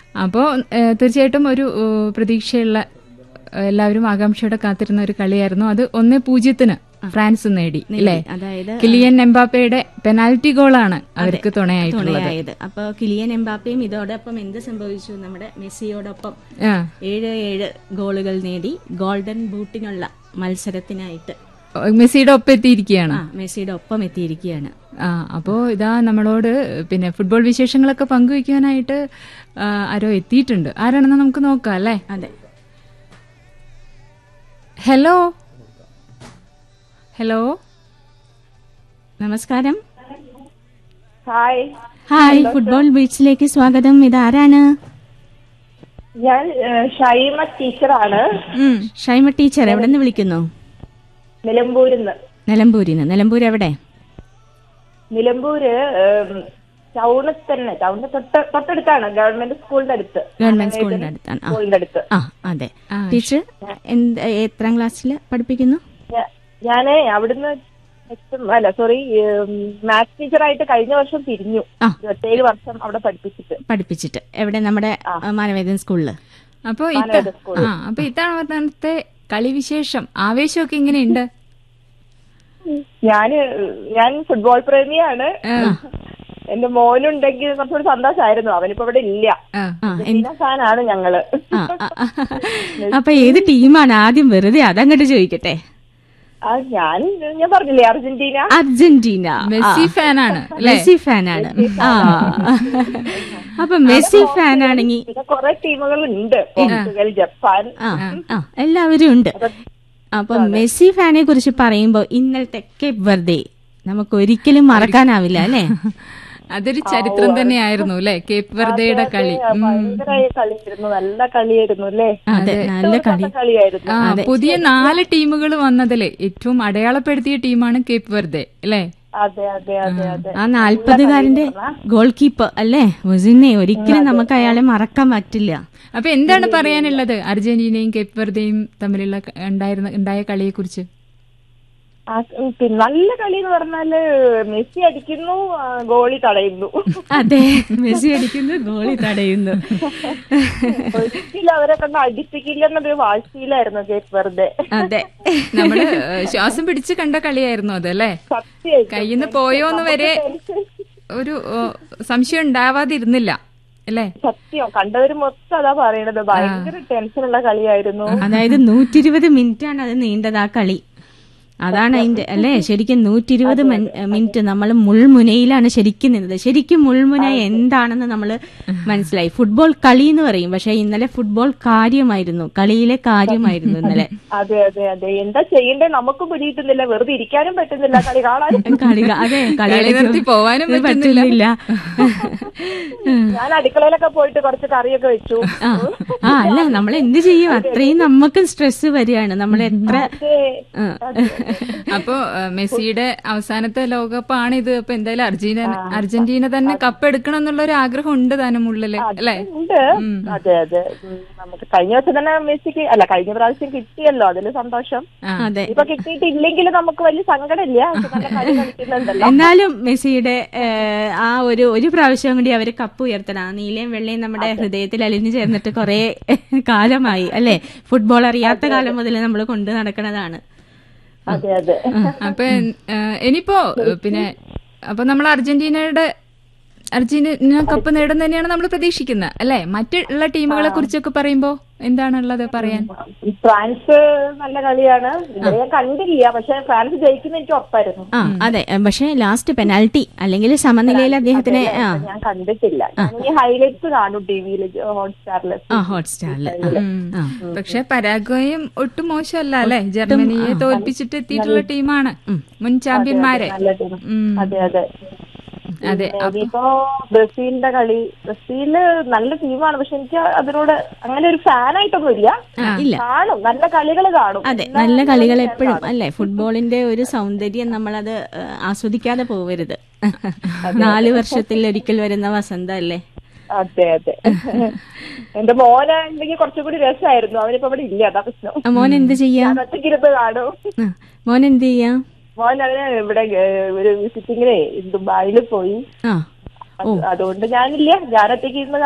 അപ്പോൾ തീർച്ചയായിട്ടും ഒരു ഏഹ്, പ്രതീക്ഷയുള്ള ഏഹ്, എല്ലാവരും ആകാംക്ഷയോടെ കാത്തിരുന്ന ഒരു കളിയായിരുന്നു അത് ഒന്ന് പൂജ്യത്തിന് ഫ്രാൻസ് നേടി അല്ലേ അതായത് കിലിയൻ എംബാപ്പയുടെ പെനാൽറ്റി ഗോളാണ് അവർക്ക് തുണയായിട്ടുള്ളത് തുണയായത് അപ്പൊ കിലിയൻ എംബാപ്പയും ഇതോടൊപ്പം എന്ത് സംഭവിച്ചു നമ്മുടെ മെസ്സിയോടൊപ്പം ആ ഏഴ് ഏഴ് ഗോളുകൾ നേടി ഗോൾഡൻ ബൂട്ടിനുള്ള മത്സരത്തിനായിട്ട് മെസ്സിയുടെ ഒപ്പം എത്തിയിരിക്കുകയാണ് ആ മെസ്സിയുടെ ഒപ്പം എത്തിയിരിക്കുകയാണ് ആ അപ്പോ ഇതാ നമ്മളോട് പിന്നെ ഫുട്ബോൾ വിശേഷങ്ങളൊക്കെ പങ്കുവെക്കാനായിട്ട് ആ, ആരോ എത്തിയിട്ടുണ്ട് ആരാണെന്ന് നമുക്ക് നോക്കാം അല്ലേ അതെ ഹലോ ഹലോ നമസ്കാരം ഹായ് ഹായ് ഫുട്ബോൾ ബീച്ചിലേക്ക് സ്വാഗതം ഇതാരാണ് ഞാൻ ഏഹ്, ഷൈമ ടീച്ചറാണ് ഉം, ഷൈമ ടീച്ചർ എവിടെ നിന്ന് വിളിക്കുന്നു നിലമ്പൂരിന്ന് നിലമ്പൂരിന്ന് നിലമ്പൂർ എവിടെ നിലമ്പൂര് ഏഹ്, ടൗണിൽ തന്നെ ടൗണിന് തൊട്ട് തൊട്ടടുത്താണ് ഗവൺമെന്റ് സ്കൂളിന്റെ അടുത്ത് ഗവൺമെന്റ് സ്കൂളിന്റെ അടുത്താണ് ആ. സ്കൂളിന്റെ അടുത്ത് ആ അതെ ടീച്ചർ എന്ത് എത്രാം ക്ലാസ്സിൽ പഠിപ്പിക്കുന്നു ഞാ- ഞാന് അവിടുന്ന് എട്ടും അല്ല സോറി മാത്സ് ടീച്ചറായിട്ട് കഴിഞ്ഞ വർഷം പിരിഞ്ഞു ആ. ഇരുപത്തേഴ് വർഷം അവിടെ പഠിപ്പിച്ചിട്ട് പഠിപ്പിച്ചിട്ട് എവിടെ നമ്മുടെ മാനവേദൻ സ്കൂളില് അപ്പോ ഇത്ത ആ അപ്പൊ ഇത്തവണത്തെ കളി വിശേഷം ആവേശമൊക്കെ എങ്ങനെയുണ്ട് ഞാന് ഞാൻ ഫുട്ബോൾ പ്രേമിയാണ് എന്റെ മോനുണ്ടെങ്കിൽ കുറച്ചുകൂടി സന്തോഷമായിരുന്നു അവനിപ്പോ ഇവിടെ ഇല്ല ആ ആ അർജന്റീന ഫാനാണ് ഞങ്ങള് ആ, ആ, ആ. അപ്പൊ ഏത് ടീമാണ് ആദ്യം വെറുതെ അതങ്ങോട്ട് ചോദിക്കട്ടെ ആ ഞാൻ ഞാൻ പറഞ്ഞില്ലേ അർജന്റീന അർജന്റീന ആ. മെസ്സി ഫാനാണ് അല്ലേ മെസ്സി ഫാനാണ് ആ അപ്പൊ മെസ്സി ഫാനാണെങ്കിൽ പിന്നെ കുറെ ടീമുകൾ ഉണ്ട് പോർച്ചുഗൽ ജപ്പാൻ ആ ആ എല്ലാവരും ഉണ്ട് അപ്പൊ മെസ്സി ഫാനെ കുറിച്ച് പറയുമ്പോ ഇന്നലത്തെ കേപ്പ് വെറുതെ നമുക്ക് ഒരിക്കലും മറക്കാനാവില്ല അല്ലെ അതൊരു ചരിത്രം തന്നെയായിരുന്നു അല്ലെ കേപ്പ് വെർദയുടെ കളി ഉം. ഭയങ്കര കളിയായിരുന്നു നല്ല കളിയായിരുന്നു അല്ലേ അതെ നല്ല കളി നല്ല കളിയായിരുന്നു ആ പുതിയ നാല് ടീമുകൾ വന്നതില് ഏറ്റവും അടയാളപ്പെടുത്തിയ ടീമാണ് കേപ്പ് വെർദെ അല്ലേ അതെ അതെ അതെ അതെ ആ നാൽപ്പതുകാരന്റെ ഗോൾ കീപ്പർ അല്ലേ മുസിനെ ഒരിക്കലും നമുക്ക് അയാളെ മറക്കാൻ പറ്റില്ല അപ്പൊ എന്താണ് പറയാനുള്ളത് അർജന്റീനയും കേപ്പ് വെർദയും തമ്മിലുള്ള ക- ഉണ്ടായിരുന്ന ഉണ്ടായ കളിയെ കുറിച്ച് ആ, ഉം, പിന്നെ നല്ല കളി എന്ന് പറഞ്ഞാല് മെസ്സി അടിക്കുന്നു ആ, ഗോളി തടയുന്നു അതെ മെസ്സി അടിക്കുന്നു ഗോളി തടയുന്നു ഒരിക്കലും അവരെ കണ്ട് അടിപ്പിക്കില്ലെന്നൊരു വാശിയിലായിരുന്നു കേക്ക് വെറുതെ അതെ നമ്മള് ഏഹ്, ശ്വാസം പിടിച്ച് കണ്ട കളിയായിരുന്നു അത് അല്ലേ സത്യമായിട്ടും കയ്യിൽ നിന്ന് പോയോന്ന് വരെ ഒരു ഏഹ്, സംശയം ഉണ്ടാവാതിരുന്നില്ല അല്ലേ സത്യം കണ്ടവര് മൊത്തം അതാ പറയണത് ഭയങ്കര ടെൻഷനുള്ള കളിയായിരുന്നു അതായത് നൂറ്റി ഇരുപത് മിനിറ്റ് ആണ് അത് നീണ്ടത് ആ കളി അതാണ് അതിന്റെ അല്ലേ ശരിക്കും നൂറ്റി ഇരുപത് മിനിറ്റ് നമ്മൾ മുൾമുനയിലാണ് ശരിക്കും നിന്നത് ശരിക്കും മുൾമുന എന്താണെന്ന് നമ്മൾ മനസ്സിലായി ഫുട്ബോൾ കളി എന്ന് പറയും പക്ഷെ ഇന്നലെ ഫുട്ബോൾ കാര്യമായിരുന്നു കളിയിലെ കാര്യമായിരുന്നു ഇന്നലെ അതെ അതെ അതെ എന്താ ചെയ്യണ്ടേ നമുക്കും പിടിയിട്ടുന്നില്ല വെറുതെ ഇരിക്കാനും പറ്റുന്നില്ല കളി കാണാനും കളി അതെ കളി കളി നിർത്തി പോവാനും പറ്റുന്നില്ല ഞാൻ അടുക്കളയിലൊക്കെ പോയിട്ട് കുറച്ച് കറിയൊക്കെ വെച്ചു ആ ആ അല്ല നമ്മൾ എന്ത് ചെയ്യും അത്രയും നമുക്ക് സ്ട്രെസ് വരികയാണ് നമ്മൾ എത്ര അതെ, ആ. അപ്പോ ഏഹ്, മെസ്സിയുടെ അവസാനത്തെ ലോകകപ്പാണ് ഇത് അപ്പൊ എന്തായാലും അർജന്റീന അർജന്റീന തന്നെ കപ്പ് എടുക്കണം എന്നുള്ള ഒരു ആഗ്രഹം ഉണ്ട് താനും ഉള്ളില് അല്ലേ ഉണ്ട് അതെ അതെ ഉം, നമുക്ക് കഴിഞ്ഞ വർഷം തന്നെ മെസ്സിക്ക് അല്ല കഴിഞ്ഞ പ്രാവശ്യം കിട്ടിയല്ലോ അതില് സന്തോഷം ആ. അതെ ഇപ്പൊ കിട്ടിയിട്ടില്ലെങ്കിൽ നമുക്ക് വലിയ സങ്കടമില്ല പക്ഷെ നല്ല കളി കളിക്കുന്നുണ്ടല്ലോ എന്നാലും മെസ്സിയുടെ ഏഹ്, ആ ഒരു ഒരു പ്രാവശ്യം കൂടി അവര് കപ്പ് ഉയർത്തണം ആ നീലയും വെള്ളയും നമ്മുടെ ഹൃദയത്തിൽ അലിഞ്ഞു ചേർന്നിട്ട് കുറെ കാലമായി അല്ലെ ഫുട്ബോൾ അറിയാത്ത കാലം മുതൽ നമ്മൾ കൊണ്ടു നടക്കുന്നതാണ് അതെ അതെ അപ്പൊ ഏഹ്, ഇനിയിപ്പോ ഏഹ്, പിന്നെ അപ്പൊ നമ്മൾ അർജന്റീനയുടെ അർജന്റീന കപ്പ് നേടും തന്നെയാണ് നമ്മൾ പ്രതീക്ഷിക്കുന്നത് അല്ലെ മറ്റുള്ള ടീമുകളെ കുറിച്ചൊക്കെ പറയുമ്പോ എന്താണുള്ളത് പറയാൻ ഫ്രാൻസ് നല്ല കളിയാണ് ഇന്നലെ ഞാൻ കണ്ടില്ല പക്ഷെ ഫ്രാൻസ് ജയിക്കുന്ന എനിക്ക് ഉറപ്പായിരുന്നു ആ അതെ പക്ഷെ ലാസ്റ്റ് പെനാൽറ്റി അല്ലെങ്കിൽ സമനിലയിൽ അദ്ദേഹത്തിന് ആ ഞാൻ കണ്ടിട്ടില്ല ഞാൻ ഈ ഹൈലൈറ്റ്സ് കാണും ടിവിയിൽ ഹോട്ട്സ്റ്റാറില് ആ ഹോട്ട്സ്റ്റാറില് ആ പക്ഷെ പരാഗ്വയും ഒട്ടും മോശമല്ല അല്ലെ ജർമ്മനിയെ തോൽപ്പിച്ചിട്ട് എത്തിയിട്ടുള്ള ടീമാണ് മുൻ ചാമ്പ്യന്മാരെ നല്ല ടീം ഉം. അതെ അതെ അതെ ഇനിയിപ്പോ ബ്രസീലിന്റെ കളി ബ്രസീല് നല്ല ടീമാണ് പക്ഷെ എനിക്ക് അതിനോട് അങ്ങനെ ഒരു ഫാനായിട്ടൊന്നും ഇല്ല ഇല്ല കാണും നല്ല കളികൾ കാണും അതെ നല്ല കളികൾ എപ്പോഴും അല്ലെ ഫുട്ബോളിന്റെ ഒരു സൗന്ദര്യം നമ്മളത് ഏഹ്, ആസ്വദിക്കാതെ പോവരുത് നാല് വർഷത്തിൽ ഒരിക്കൽ വരുന്ന വസന്തം അല്ലേ അതെ അതെ എന്റെ മോനെ ഉണ്ടെങ്കിൽ കുറച്ചും കൂടി രസമായിരുന്നു അവനിപ്പോ ഇവിടെ ഇല്ല അതാ പ്രശ്നം ആ, മോൻ എന്ത് ചെയ്യാ ഞാൻ ഒറ്റയ്ക്കിരുന്ന് കാണും ആ, മോൻ എന്ത് ചെയ്യാ മോൻ അതിന് ഇവിടെ ഏഹ്, ഒരു വിസിറ്റിങ്ങിനെ ദുബായിൽ പോയി ആ അത് അതുകൊണ്ട് ഞാനില്ല ഞാൻ ഒറ്റയ്ക്ക് ഇരുന്ന്